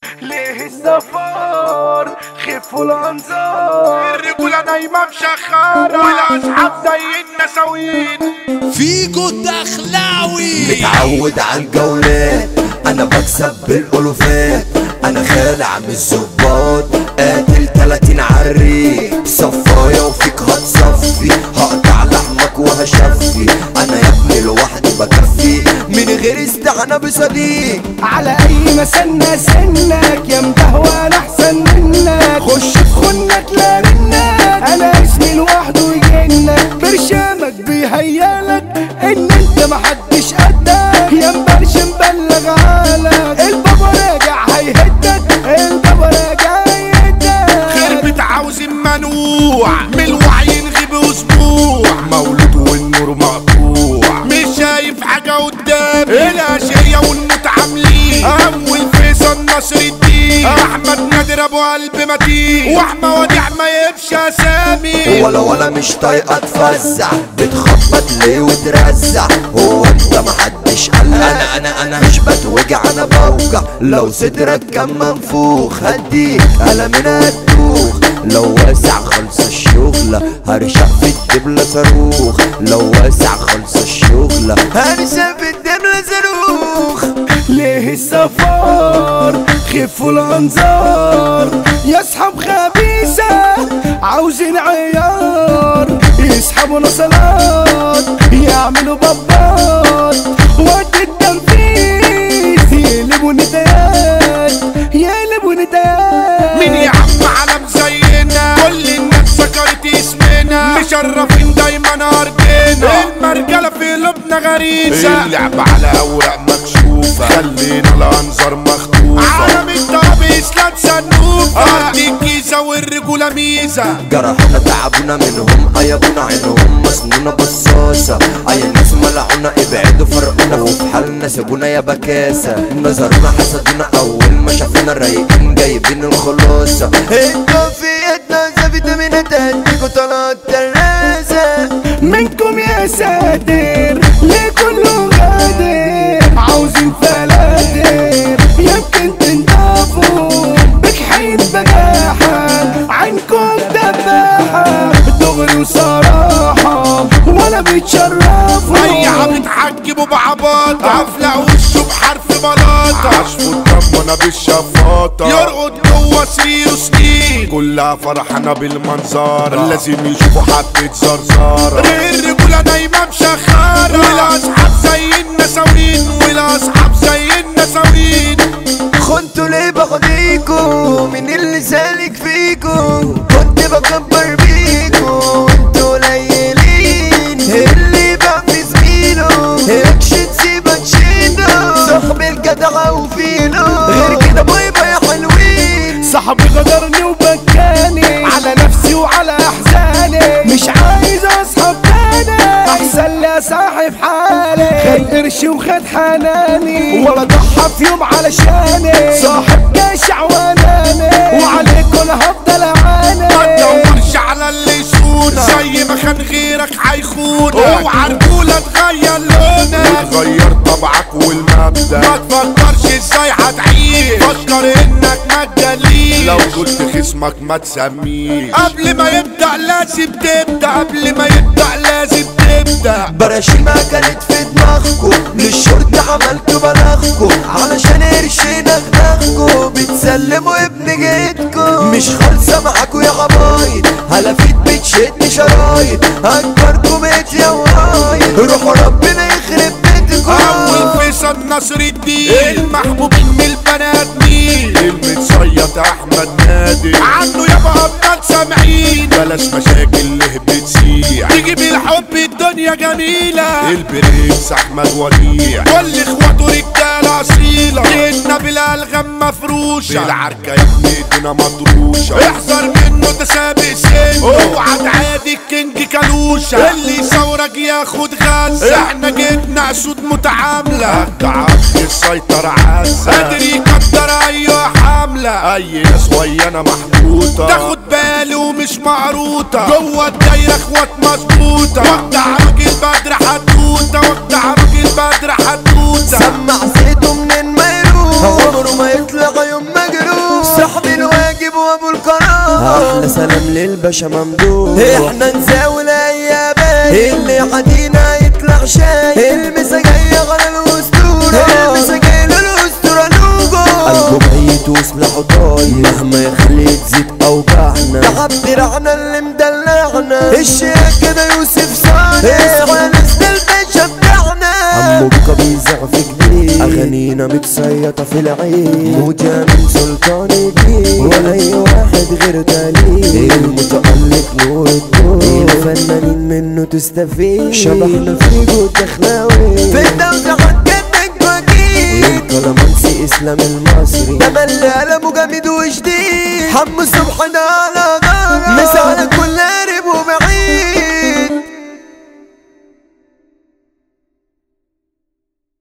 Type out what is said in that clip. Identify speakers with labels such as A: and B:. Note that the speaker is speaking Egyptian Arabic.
A: ليه السفر خفوا الانظار
B: الرجولة نايمة مشخرة والأصحاب زي النساوين
C: فيجو دخلاوي
D: متعود على الجولات انا بكسب بالالوفات انا خالع من الظباط قاتل 30 عري صفايا وفيك هتصفي هقطع لحمك وهشفي انا يا ابني لوحدي بكفي من غير استعانة بصديق
A: على اي مسنة سنك يا مدهوى انا احسن منك خش في خنك لا منك انا اسمي لوحده يجنك برشامك بيهيالك ان انت محدش قدك يا مبرشم بلغ عالك البابا راجع هيهدك البابا راجع هيهدك
B: خربت عاوز منوع من الوعي نغيب اسبوع مولود والنور مقطوع مش شايف حاجة قدام الاشياء والمتعاملين اول فيصل نصر الدين احمد نادر ابو قلب متين واحمى وديع ما يبش اسامي
D: ولا ولا مش طايقة تفزع بتخبط ليه وترزع هو انت محدش قال انا انا انا مش بتوجع انا بوجع لو صدرك كان منفوخ هديك قلم من هتدوخ لو واسع خلص الشغلة هرشق في الدبلة صاروخ لو واسع خلص الشغلة هرشق في الدبلة صاروخ
A: ليه السفر خفوا الانظار يا اصحاب خبيثة عاوزين عيار يسحبوا نصلات يعملوا بابات وقت التنفيذ يقلبوا ندايات يقلبوا ندايات
B: مين يا عم علم زينا كل الناس ذكرت اسمنا مشرفين دايما ارضنا المرجله في قلوبنا غريزه اللعب على اوراق مكشوفه خلينا الانظار مخطوفه عالم الطابس لا تسنوفه ارض الجيزه والرجوله ميزه
D: جرحونا تعبونا منهم ايبونا عينهم مسنونة بصاصة اي ناس ملعونا ابعدوا فرقونا وفي حالنا سيبونا يا بكاسة نظرنا حسدونا اول ما شافونا رايقين جايبين الخلاصة انتوا في يدنا فيتامينات هديكوا طلعت ترازة
A: منكم يا ساتر ليه كله غادر عاوزين فلاتر يمكن تنضافوا بجحين بجاحة عينكم دباحة دغري وصراحة ولا بيتشرفوا
B: ضيع بتحجبوا بعباطة افلق وشه بحرف بلاطة عشفوا الدم وانا بالشفاطة يرقد جوه سريره سنين كلها فرحانة بالمنظرة لازم يشوفوا حبة زرزارة الرجولة نايمة مشخرة والاصحاب زي النساوين والاصحاب زي النساوين
D: خنتوا ليه باخديكوا من اللي سالك فيكوا كنت بكبر بيكوا انتوا قليلين اللي بقى في زميله اكش تسيبه تشيله صاحب الجدع وفيله غير كده باي باي حلوين
A: صاحبي غدرني وبكاني على نفسي وعلى احزاني مش عايز اصحاب تاني احسن لي صاحب حالي خد قرشي وخد حناني ولا ضحى في يوم علشاني صاحب جشع واناني وعليكم انا هفضل
B: ما
A: اعاني
B: تدورش على اللي يسونا زي ما كان غيرك هيخونك اوعى رجولة تغير لونك وتغير طبعك والمبدأ ما تفكرش ازاي هتعيش فكر انك ما تجليش لو قلت خصمك ما تسميه قبل ما يبدأ لازم تبدأ قبل ما يبدأ لازم تبدأ
D: براشيمة كانت في دماغكو للشرطة عملتوا بلاغكو علشان قرشين اخداغكو بتسلموا ابن جيتكو مش خالصة معاكو يا عبايد هلافيت بتشد شرايط اكبركو بيت يا ورايد روحوا ربنا يخرب بيتكو
B: اول فيصل نصر الدين المحبوبين من البنات مين المتصيط احمد نادي عنه يابا ابطال سامعين بلاش مشاكل اللي بتسيح تيجي بالحب الدنيا جميلة البرنس احمد وديع كل اخواته رجالة اصيلة جيتنا بالالغام مفروشة العركة يا ابني ايدينا مطروشة احذر منه ده سابق سن اوعى تعادي الكينج كالوشة اللي يصورك ياخد غزة احنا جيتنا اسود متعاملة تعرف السيطرة عزة قادر يقدر ايوه حملة اي ناس ويانا محبوطة تاخد بالي ومش معروطة جوه الدايرة اخوات مظبوطة وقتها راجل بدر حدوتة وقتها راجل بدر حدوتة
D: سمع زيته منين ما يروح عمره ما يطلع يوم مجروح احلى سلام للباشا ممدوح احنا نزاول ايام اللي عدينا يطلع شاي المسا جاية على الاسطورة المسا جاية للاسطورة لوجو قلبه ميت وسلاحه طاير مهما يخلي تزيد اوجعنا تعب دراعنا اللي مدلعنا الشيخ كده يوسف صالح ونسنا الباشا بتاعنا عمو بيكا بيزع في جديد اغانينا متسيطة في العين موجة من سلطان الدين ولا اي واحد غير دليل المتألق نور الدين الفنانين منه تستفيد شبحنا في جود دخلاوي في الدوزة هتجنن وجيد الكلامانسي اسلام المصري ده ملي قلمه جامد وجديد حمو